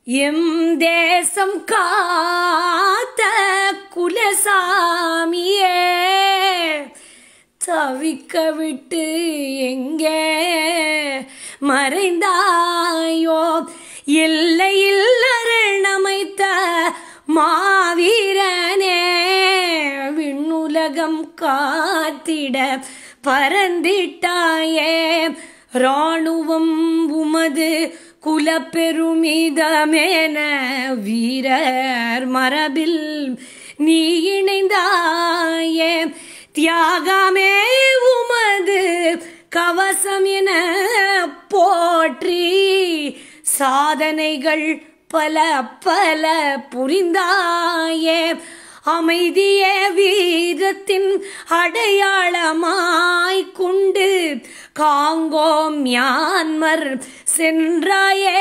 M தேசம் காத்த குலசாமியே தவிக்க விட்டு எங்கே மறைந்தாயோ எல்லையில் அரணமைத்த மாவீரனே விண்ணுலகம் காத்திட பறந்திட்டாயே ராணுவம் உமது குலப்பெருமிதமேன வீரர் மரபில் நீ இணைந்தாயே தியாகமே உமது கவசம் என போற்றி சாதனைகள் பல பல புரிந்தாயே அமைதிய வீரத்தின் அடையாளமாய் கொண்டு காங்கோ மியான்மர் சென்றாயே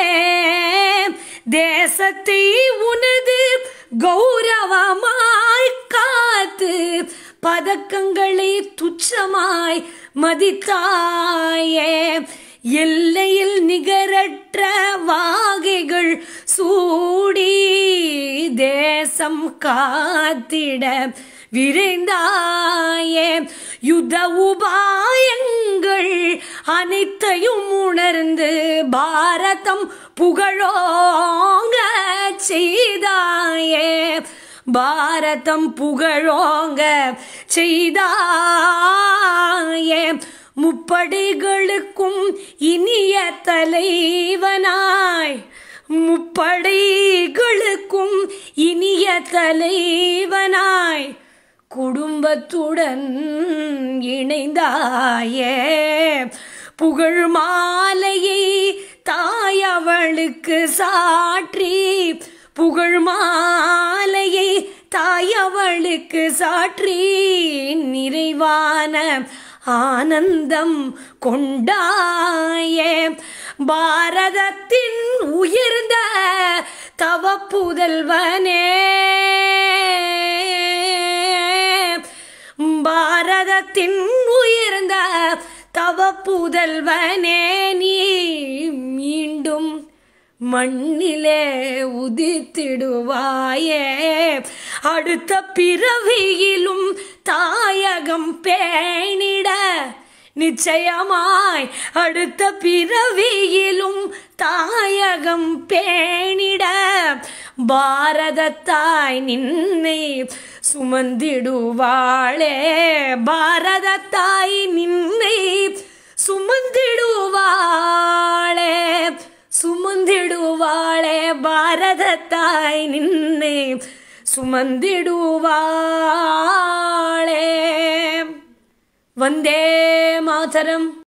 தேசத்தை உனது கௌரவமாய் காத்து பதக்கங்களை துச்சமாய் மதித்தாயே எல்லையில் நிகரற்ற வாகைகள் சூடி தேசம் காத்திட விரைந்தாயே யுத உபாயங்கள் அனைத்தையும் உணர்ந்து பாரதம் புகழோங்க செய்தாயே பாரதம் புகழோங்க செய்தாயே முப்படைகளுக்கும் இனிய தலைவனாய் முப்படைகளுக்கும் இனிய தலைவனாய் குடும்பத்துடன் இணைந்தாயே புகழ் மாலையை தாயவளுக்கு சாற்றி புகழ் மாலையை தாயவளுக்கு சாற்றி நிறைவான ஆனந்தம் கொண்டாயே பாரதத்தின் உயர்ந்த தவ புதல்வனே பாரதத்தின் உயர்ந்த தவ புதல்வனே நீ மீண்டும் மண்ணிலே உதித்திடுவாயே அடுத்த பிறவியிலும் தாயகம் பேணிட நிச்சயமாய் அடுத்த பிறவியிலும் தாயகம் பேணிட பாரதத்தாய் நின்னை சுமந்திடுவாளே பாரதத்தாய் நின்னை சுமந்திடுவாளே சுமந்திடுவாளே பாரதத்தாய் நின்னை சுமந்திடுவாளே வந்தே மாதரம்